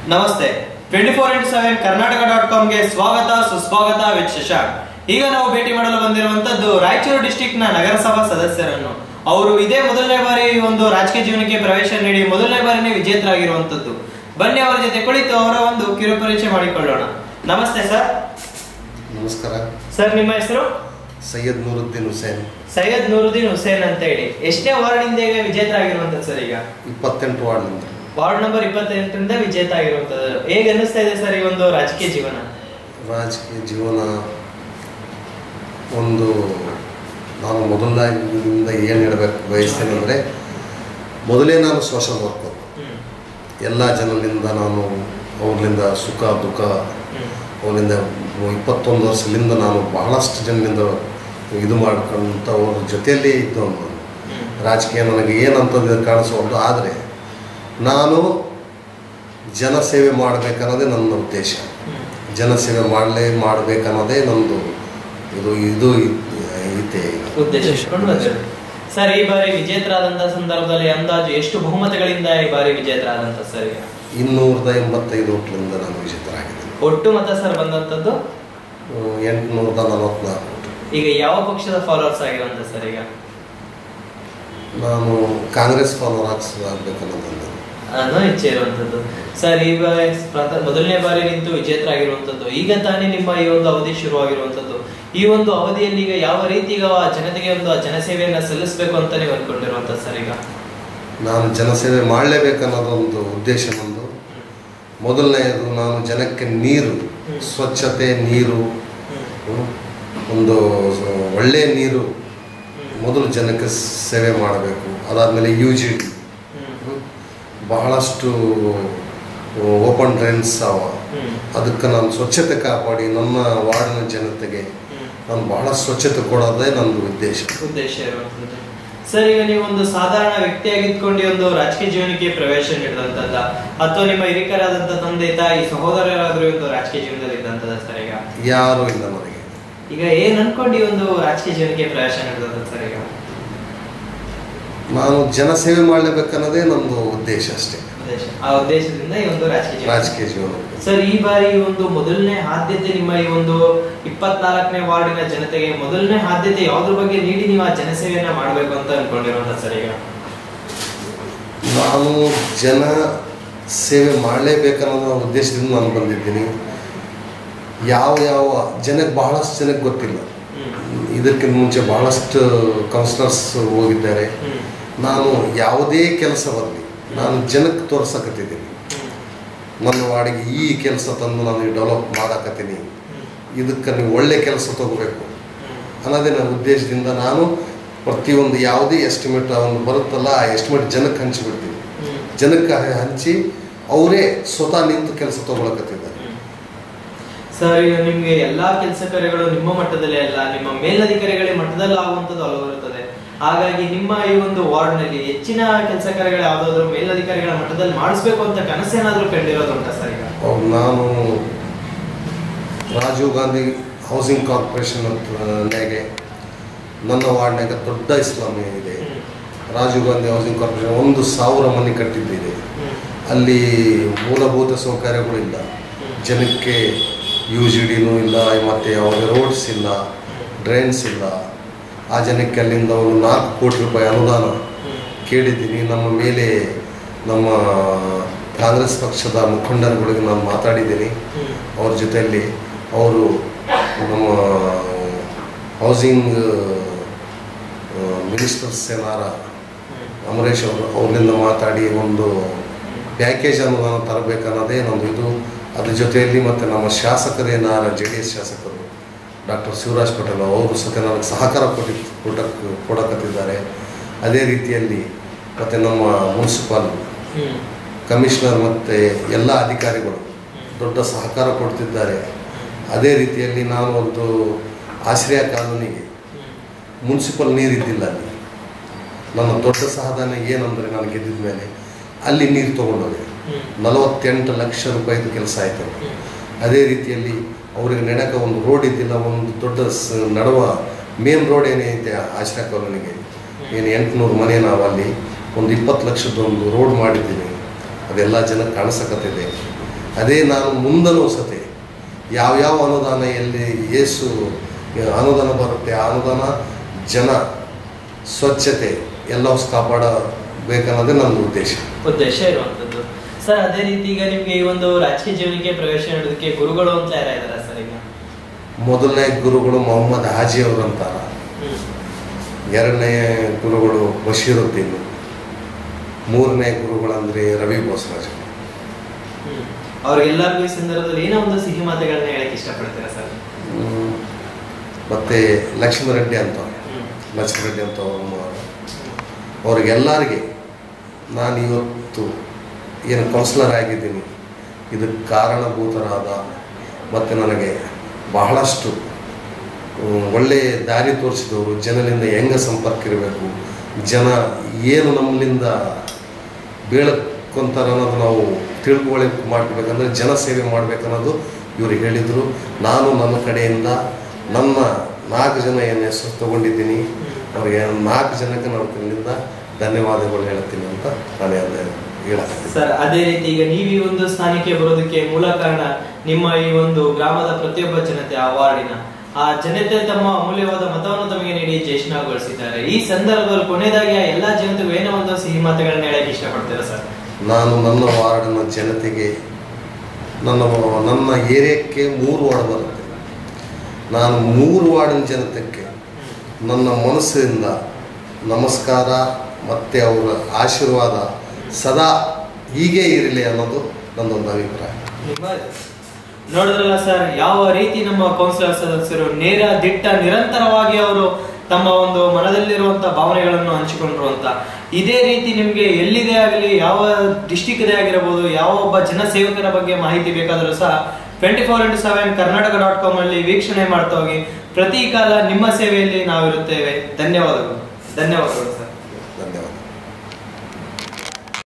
ನಮಸ್ತೆ twenty four into seven Karnataka dot ಕಾಮ್ಗೆ ಸ್ವಾಗತ ಸುಸ್ವಾಗತ ವಿತ್ ಶಶಾಂಕ್ ಈಗ ನಾವು ಭೇಟಿ ಮಾಡಲು ಬಂದಿರುವಂತದ್ದು ರಾಯಚೂರು ಡಿಸ್ಟಿಕ್ ನ ನಗರಸಭಾ ಸದಸ್ಯರನ್ನು ಅವರು ಇದೇ ಮೊದಲನೇ ಬಾರಿ ಈ ಒಂದು ರಾಜಕೀಯ ಜೀವನಕ್ಕೆ ಪ್ರವೇಶ ನೀಡಿ ಮೊದಲನೇ ಬಾರಿನೇ ವಿಜೇತರಾಗಿರುವಂತದ್ದು ಬನ್ನಿ ಅವರ ಜೊತೆ ಕುಳಿತು ಅವರ ಒಂದು ಕಿರು ಪರಿಚಯ ಮಾಡಿಕೊಳ್ಳೋಣ ನಮಸ್ತೆ ಸರ್ ನಮಸ್ಕಾರ ಸರ್ ನಿಮ್ಮ ಹೆಸರು ಸೈಯದ್ ನೂರುದ್ದೀನ್ ಹುಸೇನ್ ಸೈಯದ್ ನೂರುದ್ದೀನ್ ಹುಸೇನ್ ಅಂತ ಹೇಳಿ ಎಷ್ಟನೇ ವಾರ್ಡಿಂದ ಈಗ ವಿಜೇತರಾಗಿರುವಂತದ್ದು ಸರ್ ಈಗ ಇಪ್ಪತ್ತೆಂಟು ವಾರ್ಡ್ನಿಂದ ವಾರ್ಡ್ ನಂಬರ್ ಇಪ್ಪತ್ತೆಂಟರಿಂದ ವಿಜೇತ ಆಗಿರುವಂತದ್ದು ಹೇಗೆ ಅನ್ನಿಸ್ತಾ ಇದೆ ಸರ್ ಈ ಒಂದು ರಾಜಕೀಯ ಜೀವನ ರಾಜಕೀಯ ಜೀವನ ಒಂದು ನಾನು ಮೊದಲನೇದಿಂದ ಏನು ಹೇಳಬೇಕು ಬಯಸ್ತೇನೆ ಅಂದರೆ ಮೊದಲೇ ನಾನು ಸೋಷಲ್ ವರ್ಕರ್ ಹ್ಮ್. ಎಲ್ಲ ಜನರಿಂದ ನಾನು ಅವ್ರಿಂದ ಸುಖ ದುಃಖ ಹ್ಮ್. ಅವರಿಂದ ಇಪ್ಪತ್ತೊಂದು ವರ್ಷದಿಂದ ನಾನು ಬಹಳಷ್ಟು ಜನರಿಂದ ಇದು ಮಾಡ್ಕೊಂತ ಅವ್ರ ಜೊತೆಯಲ್ಲೇ ಇದ್ದವನು ನಾನು ಹ್ಮ್. ರಾಜಕೀಯ ನನಗೆ ಏನಂತದ್ದು ಕಾಣಿಸೋದು ಆದರೆ ನಾನು ಜನಸೇವೆ ಮಾಡಬೇಕನ್ನೋದೇ ನನ್ನ ಉದ್ದೇಶ ಹ್ಮ್. ಜನಸೇವೆ ಮಾಡಲೇ ಮಾಡಬೇಕನ್ನೋದೇ ನಂದು ಇದು ಇದು ಐತೆ ಈಗ ಉದ್ದೇಶ ಇಟ್ಕೊಂಡು ಬಂದಿರೋದು. ಸರ್ ಈ ಬಾರಿ ವಿಜೇತರಾದಂತ ಸಂದರ್ಭದಲ್ಲಿ ಅಂದಾಜು ಎಷ್ಟು ಬಹುಮತಗಳಿಂದ ಈ ಬಾರಿ ವಿಜೇತರಾದಂತ ಸರ್ ಈಗ ಇನ್ನೂರದ ಎಂಬತ್ತೈದು ಓಟ್ಲಿಂದ ನಾನು ವಿಜೇತರಾಗಿದ್ದೇನೆ ಒಟ್ಟು ಮತ ಸರ್ ಬಂದಂತದ್ದು ಎಂಟುನೂರದ ನಲವತ್ನಾಲ್ಕು ಓಟ್ ಈಗ ಯಾವ ಪಕ್ಷದ ಫಾಲೋವರ್ಸ್ ಆಗಿರುವಂತ ಸರ್ ಈಗ ನಾನು ಕಾಂಗ್ರೆಸ್ ಫಾಲೋವರ್ ಆಗ್ಬೇಕನ್ನೋದನ್ನು ಅನ್ನೋ ಇಚ್ಛೆ ಇರುವಂತದ್ದು ಸರ್ ಈ ಬಾರಿ ಪ್ರಥ- ಮೊದಲನೇ ಬಾರಿ ನಿಂತು ವಿಜೇತರಾಗಿರುವಂತದ್ದು ಈಗ ತಾನೇ ನಿಮ್ಮ ಈ ಒಂದು ಅವಧಿ ಶುರುವಾಗಿರುವಂತದ್ದು ಈ ಒಂದು ಅವಧಿಯಲ್ಲಿ ಈಗ ಯಾವ ರೀತಿ ಈಗ ಆ ಜನತೆಗೆ ಒಂದು ಆ ಜನಸೇವೆಯನ್ನ ಸಲ್ಲಿಸಬೇಕು ಅಂತ ನೀವು ಅನ್ಕೊಂಡಿರುವಂತದ್ದು ಸರ್ ಈಗ ನಾನು ಜನಸೇವೆ ಮಾಡಲೇಬೇಕನ್ನೋದೊಂದು ಉದ್ದೇಶ ನಂದು ಮೊದಲನೆಯದು ನಾನು ಜನಕ್ಕೆ ನೀರು ಹ್ಮ್. ಸ್ವಚ್ಛತೆ ನೀರು ಹ್ಮ್. ಹ್ಮ್, ಒಂದು ಒಳ್ಳೆಯ ನೀರು ಹ್ಮ್. ಮೊದಲು ಜನಕ್ಕೆ ಸೇವೆ ಮಾಡಬೇಕು ಅದಾದಮೇಲೆ ಯು ಜಿ ಡಿ ಹ್ಮ್. ಬಹಳಷ್ಟು ಓಪನ್ ಡ್ರೈನ್ಸ್ ಅವ ಹ್ಮ್. ಅದಕ್ಕೆ ನಾನು ಸ್ವಚ್ಛತೆ ಕಾಪಾಡಿ ನನ್ನ ವಾರ್ಡಿನ ಜನತೆಗೆ ಹ್ಮ್. ನಾನು ಬಹಳ ಸ್ವಚ್ಛತೆ ಕೊಡೋದೇ ನಂದು ಉದ್ದೇಶ ಉದ್ದೇಶ ಇರುವಂತದ್ದು ಸರ್ ಈಗ ನೀವು ಒಂದು ಸಾಧಾರಣ ವ್ಯಕ್ತಿಯಾಗಿದ್ಕೊಂಡು ಈ ಒಂದು ರಾಜಕೀಯ ಜೀವನಕ್ಕೆ ಪ್ರವೇಶ ನೀಡಿದಂತದ್ದ ಅಥವಾ ನಿಮ್ಮ ಹಿರಿಕರಾದಂತ ತಂದೆ ತಾಯಿ ಸಹೋದರರಾದ್ರೂ ಈ ಒಂದು ರಾಜಕೀಯ ಜೀವನದಲ್ಲಿ ಇದ್ದಂತದ ಸರ್ ಈಗ ಯಾರೂ ಇಲ್ಲ ನನಗೆ ಈಗ ಏನ್ ಅನ್ಕೊಂಡು ಈ ಒಂದು ರಾಜಕೀಯ ಜೀವನಕ್ಕೆ ಪ್ರವೇಶ ನೀಡಿದಂತ ಸರ್ ಈಗ ನಾನು ಜನಸೇವೆ ಮಾಡಲೇಬೇಕನ್ನೋದೇ ನಂದು ಉದ್ದೇಶ ಅಷ್ಟೇ ಉದ್ದೇಶ ಆ ಉದ್ದೇಶದಿಂದ ಈ ಒಂದು ರಾಜಕೀಯ ಜೀವನ ರಾಜಕೀಯ ಜೀವನ ಸರ್ ಈ ಬಾರಿ ಈ ಒಂದು ಮೊದಲನೇ ಆದ್ಯತೆ ನಿಮ್ಮ ಈ ಒಂದು ಇಪ್ಪತ್ನಾಲ್ಕನೇ ವಾರ್ಡಿನ ಜನತೆಗೆ ಮೊದಲನೇ ಆದ್ಯತೆ ಯಾವ್ದ್ರ ಬಗ್ಗೆ ನೀಡಿ ನೀವು ಆ ಜನಸೇವೆಯನ್ನ ಮಾಡ್ಬೇಕು ಅಂತ ಅನ್ಕೊಂಡಿರುವಂತ ಸರ್ ಈಗ ನಾನು ಜನ ಸೇವೆ ಮಾಡಲೇಬೇಕನ್ನೋ ಉದ್ದೇಶದಿಂದ ನಾನು ಬಂದಿದ್ದೀನಿ ಯಾವ ಯಾವ ಜನಕ್ಕೆ ಬಹಳಷ್ಟು ಜನಕ್ಕೆ ಗೊತ್ತಿಲ್ಲ ಹ್ಮ್. ಇದಕ್ಕಿಂತ ಮುಂಚೆ ಬಹಳಷ್ಟು ಕೌನ್ಸಿಲರ್ಸ್ ಹೋಗಿದ್ದಾರೆ ಹ್ಮ್. ನಾನು ಯಾವುದೇ ಕೆಲಸ ಬರಲಿ ನಾನು ಜನಕ್ಕೆ ತೋರ್ಸಕತ್ತಿದ್ದೀನಿ ನನ್ನ ವಾಡಿಗೆ ಈ ಕೆಲಸ ತಂದು ನಾನು ಡೆವಲಪ್ ಮಾಡಕತ್ತೀನಿ ಇದಕ್ಕೆ ನೀವು ಒಳ್ಳೆ ಕೆಲಸ ತಗೋಬೇಕು ಅನ್ನೋದೇ ನನ್ನ ಉದ್ದೇಶದಿಂದ ನಾನು ಪ್ರತಿಯೊಂದು ಯಾವುದೇ ಎಸ್ಟಿಮೇಟ್ ಒಂದು ಬರುತ್ತಲ್ಲ ಆ ಎಸ್ಟಿಮೇಟ್ ಜನಕ್ಕೆ ಹಂಚಿಬಿಡ್ತೀನಿ ಜನಕ್ಕೆ ಹಂಚಿ ಅವರೇ ಸ್ವತಃ ನಿಂತು ಕೆಲಸ ತಗೊಳಕತ್ತಿದ್ದಾರೆ ಸರ್ ಈಗ ನಿಮ್ಗೆ ಎಲ್ಲಾ ಕೆಲಸ ಕಾರ್ಯಗಳು ನಿಮ್ಮ ಮಟ್ಟದಲ್ಲಿ ಅಲ್ಲ ನಿಮ್ಮ ಮೇಲಧಿಕಾರಿಗಳ ಮಟ್ಟದಲ್ಲಿ ಆಗುವಂತದ್ದು ಹಲವಿರುತ್ತದೆ ಹಾಗಾಗಿ ನಿಮ್ಮ ಈ ಒಂದು ವಾರ್ಡ್ ನಲ್ಲಿ ಹೆಚ್ಚಿನ ಕೆಲಸ ಕಾರ್ಯಗಳು ಯಾವ್ದಾದ್ರು ಮೇಲಧಿಕಾರಿಗಳ ಮಟ್ಟದಲ್ಲಿ ಮಾಡಿಸ್ಬೇಕು ಅಂತ ಕನಸೇನಾದ್ರೂ ಕಂಡಿರೋದುಂಟ ಸರ್ ಈಗ ಅವ್ರು ನಾನು ರಾಜೀವ್ ಗಾಂಧಿ ಹೌಸಿಂಗ್ ಕಾರ್ಪೊರೇಷನ್ ನ್ಯಾಗೆ ನನ್ನ ವಾರ್ಡ್ನಾಗ ದೊಡ್ಡ ಇಸ್ಲಾಮಿ ಇದೆ ಹ್ಮ್. ರಾಜೀವ್ ಗಾಂಧಿ ಹೌಸಿಂಗ್ ಕಾರ್ಪೊರೇಷನ್ ಒಂದು ಸಾವಿರ ಮನೆ ಕಟ್ಟಿದ್ದಿದೆ ಹ್ಮ್. ಅಲ್ಲಿ ಮೂಲಭೂತ ಸೌಕರ್ಯಗಳು ಇಲ್ಲ ಜನಕ್ಕೆ ಯು ಜಿ ಡಿನೂ ಇಲ್ಲ ಮತ್ತು ಯಾವುದೇ ರೋಡ್ಸ್ ಇಲ್ಲ ಡ್ರೈನ್ಸ್ ಇಲ್ಲ ಆ ಜನಕ್ಕೆ ಅಲ್ಲಿಂದ ಒಂದು ನಾಲ್ಕು ಕೋಟಿ ರೂಪಾಯಿ ಅನುದಾನ ಹ್ಮ್. ಕೇಳಿದ್ದೀನಿ ನಮ್ಮ ಮೇಲೆ ನಮ್ಮ ಕಾಂಗ್ರೆಸ್ ಪಕ್ಷದ ಮುಖಂಡರುಗಳಿಗೆ ನಾನು ಮಾತಾಡಿದ್ದೀನಿ ಹ್ಮ್. ಅವ್ರ ಜೊತೆಯಲ್ಲಿ ಅವರು ನಮ್ಮ ಹೌಸಿಂಗ್ ಮಿನಿಸ್ಟರ್ಸ್ ಏನಾರ ಅಮರೇಶ್ ಅವರು ಅವರಿಂದ ಮಾತಾಡಿ ಒಂದು ಪ್ಯಾಕೇಜ್ ಅನುದಾನ ತರಬೇಕನ್ನೋದೇ ನಮ್ಮದು ಇದು ಅದ್ರ ಜೊತೆಯಲ್ಲಿ ಮತ್ತು ನಮ್ಮ ಶಾಸಕರೇನಾರ ಜೆ ಡಿ ಎಸ್ ಶಾಸಕರು ಡಾಕ್ಟರ್ ಶಿವರಾಜ್ ಪಟೇಲ್ ಅವರು ಸತ ನನಗೆ ಸಹಕಾರ ಕೊಟ್ಟಿ ಕೊಟ್ಟಕ್ಕೆ ಕೊಡಕತ್ತಿದ್ದಾರೆ ಅದೇ ರೀತಿಯಲ್ಲಿ ಮತ್ತು ನಮ್ಮ ಮುನ್ಸಿಪಾಲ್ ಹ್ಮ್. ಕಮಿಷನರ್ ಮತ್ತು ಎಲ್ಲ ಅಧಿಕಾರಿಗಳು ದೊಡ್ಡ ಸಹಕಾರ ಕೊಡ್ತಿದ್ದಾರೆ ಅದೇ ರೀತಿಯಲ್ಲಿ ನಾನು ಒಂದು ಆಶ್ರಯ ಕಾಲೋನಿಗೆ ಮುನ್ಸಿಪಲ್ ನೀರಿದ್ದಿಲ್ಲ ಅಲ್ಲಿ ನನ್ನ ದೊಡ್ಡ ಸಾಧನೆ ಏನಂದರೆ ನಾನು ಗೆದ್ದಿದ ಮೇಲೆ ಅಲ್ಲಿ ನೀರು ತೊಗೊಂಡೋದೆ ಹ್ಮ್. ನಲವತ್ತೆಂಟು ಲಕ್ಷ ರೂಪಾಯಿದು ಕೆಲಸ ಆಯ್ತು ಅಲ್ಲಿ. ಅದೇ ರೀತಿಯಲ್ಲಿ ಅವರಿಗೆ ನಡೆಕ ಒಂದು ರೋಡ್ ಇದ್ದಿಲ್ಲ ಒಂದು ದೊಡ್ಡ ಸ ನಡುವ ಮೇನ್ ರೋಡ್ ಏನೈತೆ ಆಶ್ರಯ ಕಾಲೋನಿಗೆ ಏನು ಎಂಟುನೂರು ಮನೆ ನಾವು ಅಲ್ಲಿ ಒಂದು ಇಪ್ಪತ್ತು ಲಕ್ಷದ ಒಂದು ರೋಡ್ ಮಾಡಿದ್ದೀನಿ ಅದೆಲ್ಲ ಜನಕ್ಕೆ ಕಾಣಿಸಕತ್ತಿದೆ ಅದೇ ನಾನು ಮುಂದನೂ ಸತೆ ಯಾವ್ಯಾವ ಅನುದಾನ ಎಲ್ಲಿ ಏಸು ಅನುದಾನ ಬರುತ್ತೆ ಆ ಅನುದಾನ ಜನ ಸ್ವಚ್ಛತೆ ಎಲ್ಲವೂ ಕಾಪಾಡಬೇಕನ್ನೋದೇ ನನ್ನ ಉದ್ದೇಶ ಉದ್ದೇಶ ಇರುವಂತದ್ದು ಸರ್ ಅದೇ ರೀತಿ ಈಗ ನಿಮ್ಗೆ ಈ ಒಂದು ರಾಜಕೀಯ ಜೀವನಕ್ಕೆ ಪ್ರವೇಶ ನೀಡೋದಕ್ಕೆ ಗುರುಗಳು ಅಂತ ಯಾರ ಇದಾರ ಸರ್ ಈಗ ಮೊದಲನೇ ಗುರುಗಳು ಮೊಹಮ್ಮದ್ ಹಾಜಿ ಅವರು ಅಂತಾರ ಹ್ಮ್. ಎರಡನೇ ಗುರುಗಳು ಬಶೀರುದ್ದೀನ್ ಮೂರನೇ ಗುರುಗಳಂದ್ರೆ ರವಿ ಬೋಸರಾಜ್ ಹ್ಮ್. ಅವ್ರಿಗೆಲ್ಲರಿಗೂ ಈ ಸಂದರ್ಭದಲ್ಲಿ ಏನೋ ಒಂದು ಸಿಹಿ ಮಾತುಗಳನ್ನ ಹೇಳಕ್ ಇಷ್ಟಪಡ್ತೀರಾ ಸರ್ ಹ್ಮ್. ಮತ್ತೆ ಲಕ್ಷ್ಮೀರೆಡ್ಡಿ ಅಂತ ಹ್ಮ್. ಲಕ್ಷ್ಮೀರೆಡ್ಡಿ ಅಂತ ಅವರು ಅವ್ರಿಗೆಲ್ಲರಿಗೆ ನಾನು ಇವತ್ತು ಏನು ಕೌನ್ಸಿಲರ್ ಆಗಿದ್ದೀನಿ ಇದಕ್ಕೆ ಕಾರಣಭೂತರಾದ ಮತ್ತು ನನಗೆ ಬಹಳಷ್ಟು ಹ್ಮ್, ಒಳ್ಳೆಯ ದಾರಿ ತೋರಿಸಿದವರು ಜನರಿಂದ ಹೆಂಗೆ ಸಂಪರ್ಕ ಇರಬೇಕು ಜನ ಏನು ನಮ್ಮಲ್ಲಿಂದ ಬೀಳಕ್ಕೊಂತಾರ ಅನ್ನೋದು ನಾವು ತಿಳ್ಕೊಳ್ಳಿ ಮಾಡ್ಕೋಬೇಕಂದ್ರೆ ಜನ ಸೇವೆ ಮಾಡ್ಬೇಕನ್ನೋದು ಇವರು ಹೇಳಿದರು ನಾನು ನನ್ನ ಕಡೆಯಿಂದ ನನ್ನ ನಾಲ್ಕು ಜನ ಏನು ಹೆಸರು ತಗೊಂಡಿದ್ದೀನಿ ಅವ್ರಿಗೆ ನಾಲ್ಕು ಜನಕ್ಕೆ ನನ್ನ ಕಡೆಯಿಂದ ಧನ್ಯವಾದಗಳು ಹೇಳ್ತೀನಿ ಅಂತ ನಾನು ಹೇಳಕ್ಕೆ ಸರ್ ಅದೇ ರೀತಿ ಈಗ ನೀವು ಈ ಒಂದು ಸ್ಥಾನಕ್ಕೆ ಬರೋದಕ್ಕೆ ಮೂಲ ಕಾರಣ ನಿಮ್ಮ ಈ ಒಂದು ಗ್ರಾಮದ ಪ್ರತಿಯೊಬ್ಬ ಜನತೆ ಆ ವಾರ್ಡಿನ ಆ ಜನತೆ ತಮ್ಮ ಅಮೂಲ್ಯವಾದ ಮತವನ್ನು ತಮಗೆ ನೀಡಿ ಜಯಶನಗೊಳಿಸಿದ್ದಾರೆ ಈ ಸಂದರ್ಭದಲ್ಲಿ ಕೊನೆಯದಾಗಿ ಆ ಎಲ್ಲಾ ಜನತೆಗೂ ಏನೋ ಒಂದು ಸಿಹಿ ಮಾತುಗಳನ್ನ ಹೇಳಕ್ ಇಷ್ಟಪಡ್ತೀರಾ ಸರ್ ನಾನು ನನ್ನ ವಾರ್ಡಿನ ಜನತೆಗೆ ನನ್ನ ನನ್ನ ಏರಿಯಾಕ್ಕೆ ಮೂರು ವಾರ್ಡ್ ಬರುತ್ತೆ ನಾನು ಮೂರು ವಾರ್ಡಿನ ಜನತೆಗೆ ನನ್ನ ಮನಸ್ಸಿನಿಂದ ನಮಸ್ಕಾರ ಮತ್ತು ಅವರ ಆಶೀರ್ವಾದ ಸದಾ ಹೀಗೆ ಇರಲಿ ಅನ್ನೋದು ನನ್ನೊಂದು ಅಭಿಪ್ರಾಯ ನಿಮ್ಮ- ನೋಡಿದ್ರಲ್ಲ ಸರ್ ಯಾವ ರೀತಿ ನಮ್ಮ ಕೌನ್ಸಿಲರ್ ಸದಸ್ಯರು ನೇರ ದಿಟ್ಟ ನಿರಂತರವಾಗಿ ಅವರು ತಮ್ಮ ಒಂದು ಮನದಲ್ಲಿರುವಂತ ಭಾವನೆಗಳನ್ನು ಹಂಚಿಕೊಂಡ್ರು ಅಂತ ಇದೇ ರೀತಿ ನಿಮ್ಗೆ ಎಲ್ಲಿದೆ ಆಗಲಿ ಯಾವ ಡಿಸ್ಟಿಕ್ ಇದೇ ಆಗಿರಬಹುದು ಯಾವ ಒಬ್ಬ ಜನಸೇವಕರ ಬಗ್ಗೆ ಮಾಹಿತಿ ಬೇಕಾದರೂ ಸಹ twenty four into seven Karnataka dot com ಅಲ್ಲಿ ವೀಕ್ಷಣೆ ಮಾಡ್ತಾ ಹೋಗಿ ಪ್ರತಿ ಕಾಲ ನಿಮ್ಮ ಸೇವೆಯಲ್ಲಿ ನಾವಿರುತ್ತೇವೆ ಧನ್ಯವಾದಗಳು ಧನ್ಯವಾದಗಳು ಸರ್